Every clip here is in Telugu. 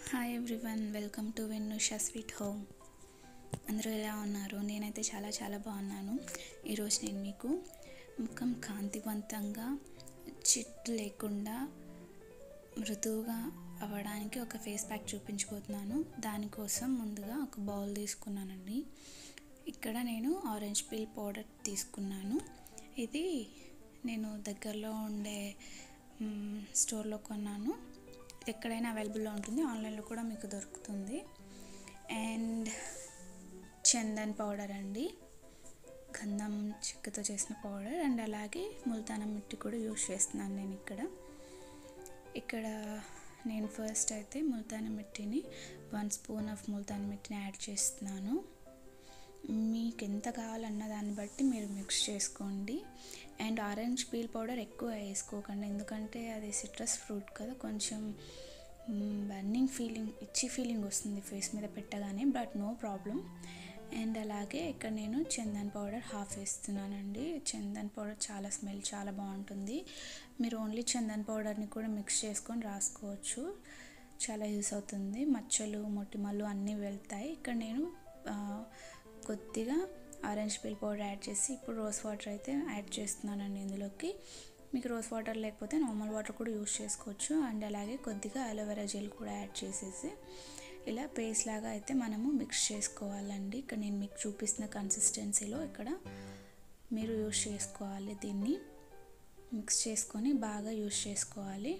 hi everyone welcome to Vennusha sweet home అందరూ ఎలా ఉన్నారు నేనైతే చాలా చాలా బాగున్నాను ఈరోజు నేను మీకు ముఖం కాంతివంతంగా చిట్టు లేకుండా మృదువుగా అవ్వడానికి ఒక ఫేస్ ప్యాక్ చూపించబోతున్నాను దానికోసం ముందుగా ఒక బౌల్ తీసుకున్నానండి ఇక్కడ నేను ఆరెంజ్ పీల్ పౌడర్ తీసుకున్నాను ఇది నేను దగ్గరలో ఉండే మ్, స్టోర్లో కొన్నాను ఎక్కడైనా అవైలబుల్లో ఉంటుంది ఆన్లైన్లో కూడా మీకు దొరుకుతుంది అండ్ చందన్ పౌడర్ అండి గంధం చిక్కుతో చేసిన పౌడర్ అండ్ అలాగే ముల్తానం మిట్టి కూడా యూస్ చేస్తున్నాను నేను ఇక్కడ ఇక్కడ నేను ఫస్ట్ అయితే ముల్తానం మిట్టిని వన్ స్పూన్ ఆఫ్ ముల్తానం మిట్టిని యాడ్ చేస్తున్నాను మీకు ఎంత కావాలన్న దాన్ని బట్టి మీరు మిక్స్ చేసుకోండి అండ్ ఆరెంజ్ పీల్ పౌడర్ ఎక్కువ వేసుకోకండి ఎందుకంటే అది సిట్రస్ ఫ్రూట్ కదా కొంచెం బర్నింగ్ ఫీలింగ్ ఇచ్చి ఫీలింగ్ వస్తుంది ఫేస్ మీద పెట్టగానే బట్ నో ప్రాబ్లం అండ్ అలాగే ఇక్కడ నేను చందన్ పౌడర్ హాఫ్ వేస్తున్నానండి చందన్ పౌడర్ చాలా స్మెల్ చాలా బాగుంటుంది మీరు ఓన్లీ చందన్ పౌడర్ని కూడా మిక్స్ చేసుకొని రాసుకోవచ్చు చాలా యూస్ అవుతుంది మచ్చలు మొటిమలు అన్నీ వెళ్తాయి ఇక్కడ నేను ఆ, కొద్దిగా ఆరెంజ్ పీల్ పౌడర్ యాడ్ చేసి ఇప్పుడు రోజ్ వాటర్ అయితే యాడ్ చేస్తున్నానండి ఇందులోకి మీకు రోజ్ వాటర్ లేకపోతే నార్మల్ వాటర్ కూడా యూస్ చేసుకోవచ్చు అండ్ అలాగే కొద్దిగా అలోవెరా జెల్ కూడా యాడ్ చేసేసి ఇలా పేస్ట్ లాగా అయితే మనము మిక్స్ చేసుకోవాలండి ఇక్కడ నేను మీకు చూపిస్తున్న కన్సిస్టెన్సీలో ఇక్కడ మీరు యూస్ చేసుకోవాలి దీన్ని మిక్స్ చేసుకొని బాగా యూస్ చేసుకోవాలి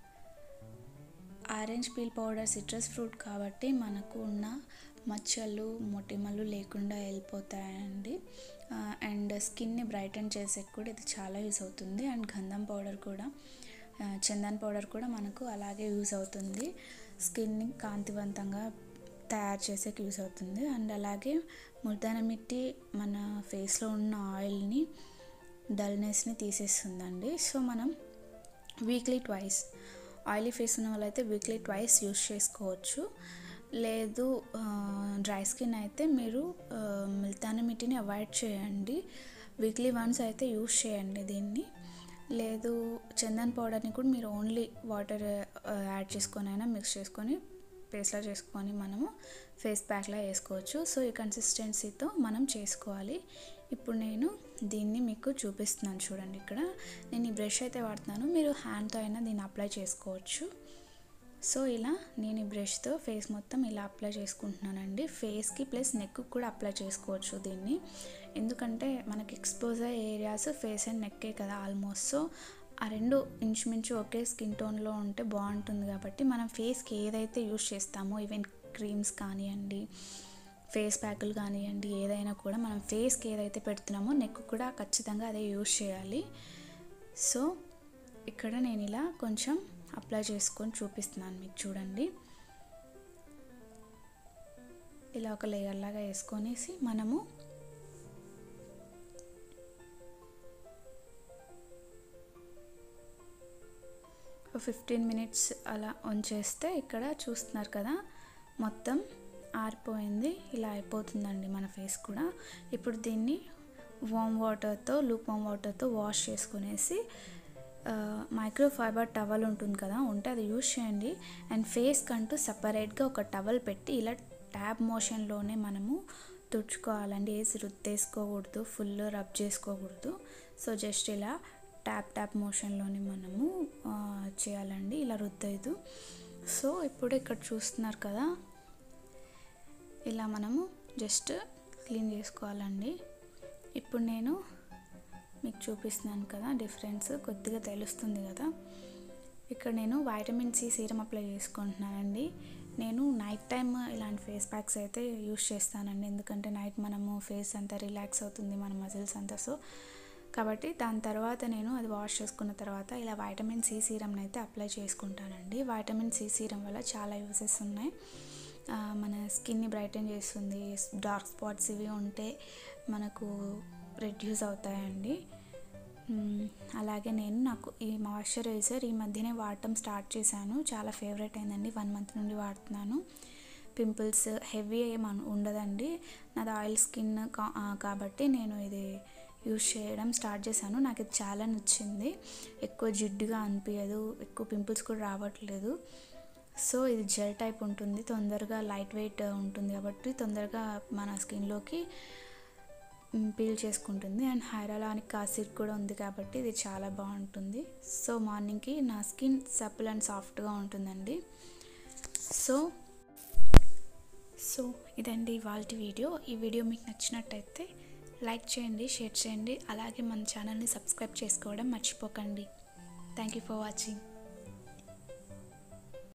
orange peel powder citrus fruit కాబట్టి మనకు ఉన్న మచ్చలు మొటిమలు లేకుండా వెళ్ళిపోతాయండి ఆ, అండ్ స్కిన్ని బ్రైటన్ చేసే కూడా ఇది చాలా యూస్ అవుతుంది అండ్ గంధం పౌడర్ కూడా ఆ, చందన్ పౌడర్ కూడా మనకు అలాగే యూస్ అవుతుంది స్కిన్ని కాంతివంతంగా తయారు చేసేకి యూస్ అవుతుంది అండ్ అలాగే ముల్తాన మిట్టి మన ఫేస్లో ఉన్న ఆయిల్ని డల్నెస్ని తీసేస్తుందండి సో మనం వీక్లీ ట్వైస్ ఆయిలీ ఫేస్ ఉన్న వాళ్ళైతే వీక్లీ ట్వైస్ యూస్ చేసుకోవచ్చు లేదు డ్రై స్కిన్ అయితే మీరు మిల్తాన మిట్టిని అవాయిడ్ చేయండి వీక్లీ వన్స్ అయితే యూస్ చేయండి దీన్ని లేదు చందన్ పౌడర్ని కూడా మీరు ఓన్లీ వాటర్ యాడ్ చేసుకొని అయినా మిక్స్ చేసుకొని పేస్ట్లా చేసుకొని మనము ఫేస్ ప్యాక్లా వేసుకోవచ్చు సో ఈ కన్సిస్టెన్సీతో మనం చేసుకోవాలి ఇప్పుడు నేను దీన్ని మీకు చూపిస్తున్నాను చూడండి ఇక్కడ నేను ఈ బ్రష్ అయితే వాడుతున్నాను మీరు హ్యాండ్తో అయినా దీన్ని అప్లై చేసుకోవచ్చు సో ఇలా నేను ఈ బ్రష్తో ఫేస్ మొత్తం ఇలా అప్లై చేసుకుంటున్నానండి ఫేస్కి ప్లస్ నెక్ కూడా అప్లై చేసుకోవచ్చు దీన్ని ఎందుకంటే మనకి ఎక్స్పోజ్ అయ్యే ఏరియాస్ ఫేస్ అండ్ నెక్కే కదా ఆల్మోస్ట్ సో ఆ రెండు ఇంచుమించు ఒకే స్కిన్ టోన్లో ఉంటే బాగుంటుంది కాబట్టి మనం ఫేస్కి ఏదైతే యూస్ చేస్తామో ఈవెన్ క్రీమ్స్ కానివ్వండి ఫేస్ ప్యాకులు కానివ్వండి ఏదైనా కూడా మనం ఫేస్కి ఏదైతే పెడుతున్నామో నెక్ కూడా ఖచ్చితంగా అదే యూస్ చేయాలి సో ఇక్కడ నేను ఇలా కొంచెం అప్లై చేసుకొని చూపిస్తున్నాను మీకు చూడండి ఇలా ఒక లేయర్ లాగా వేసుకొనేసి మనము ఫిఫ్టీన్ మినిట్స్ అలా ఉంచేస్తే ఇక్కడ చూస్తున్నారు కదా మొత్తం ఆరిపోయింది ఇలా అయిపోతుందండి మన ఫేస్ కూడా ఇప్పుడు దీన్ని వామ్ వాటర్తో లూప్ వామ్ వాటర్తో వాష్ చేసుకునేసి మైక్రో ఫైబర్ టవల్ ఉంటుంది కదా ఉంటే అది యూజ్ చేయండి అండ్ ఫేస్ కంటూ సపరేట్గా ఒక టవల్ పెట్టి ఇలా ట్యాబ్ మోషన్లోనే మనము తుడుచుకోవాలండి వేసి రుద్దేసుకోకూడదు ఫుల్ రబ్ చేసుకోకూడదు సో జస్ట్ ఇలా ట్యాప్ ట్యాప్ మోషన్లోనే మనము ఆ, చేయాలండి ఇలా రుద్దేదు సో ఇప్పుడు ఇక్కడ చూస్తున్నారు కదా ఇలా మనము జస్ట్ క్లీన్ చేసుకోవాలండి ఇప్పుడు నేను మీకు చూపిస్తున్నాను కదా డిఫరెన్స్ కొద్దిగా తెలుస్తుంది కదా ఇక్కడ నేను వైటమిన్ సి సీరం అప్లై చేసుకుంటున్నానండి నేను నైట్ టైం ఇలాంటి ఫేస్ ప్యాక్స్ అయితే యూస్ చేస్తానండి ఎందుకంటే నైట్ మనము ఫేస్ అంతా రిలాక్స్ అవుతుంది మన మజిల్స్ అంతా సో కాబట్టి దాని తర్వాత నేను అది వాష్ చేసుకున్న తర్వాత ఇలా వైటమిన్ సి సీరంని అయితే అప్లై చేసుకుంటానండి వైటమిన్ సి సీరం వల్ల చాలా యూసెస్ ఉన్నాయి ఆ, మన స్కిన్ని బ్రైటన్ చేస్తుంది డార్క్ స్పాట్స్ ఇవి ఉంటే మనకు రెడ్యూస్ అవుతాయండి మ్మ్, అలాగే నేను నాకు ఈ మాయిశ్చరైజర్ ఈ మధ్యనే వాడటం స్టార్ట్ చేశాను చాలా ఫేవరెట్ అయిందండి వన్ మంత్ నుండి వాడుతున్నాను పింపుల్స్ హెవీ ఏం అను- ఉండదండి నాది ఆయిల్ స్కిన్ కా ఆ, కాబట్టి నేను ఇది యూస్ చేయడం స్టార్ట్ చేశాను నాకు ఇది చాలా నచ్చింది ఎక్కువ జిడ్డుగా అనిపించదు ఎక్కువ పింపుల్స్ కూడా రావట్లేదు సో ఇది జెల్ టైప్ ఉంటుంది తొందరగా లైట్ వెయిట్ ఉంటుంది కాబట్టి తొందరగా మన స్కిన్లోకి పీల్ చేసుకుంటుంది అండ్ హైరాలానిక్ యాసిడ్ కూడా ఉంది కాబట్టి ఇది చాలా బాగుంటుంది సో మార్నింగ్కి నా స్కిన్ సప్పుల్ అండ్ సాఫ్ట్గా ఉంటుందండి సో సో ఇదండి వాళ్ళ వీడియో ఈ వీడియో మీకు నచ్చినట్టయితే లైక్ చేయండి షేర్ చేయండి అలాగే మన ఛానల్ని సబ్స్క్రైబ్ చేసుకోవడం మర్చిపోకండి థ్యాంక్ యూ ఫర్ వాచింగ్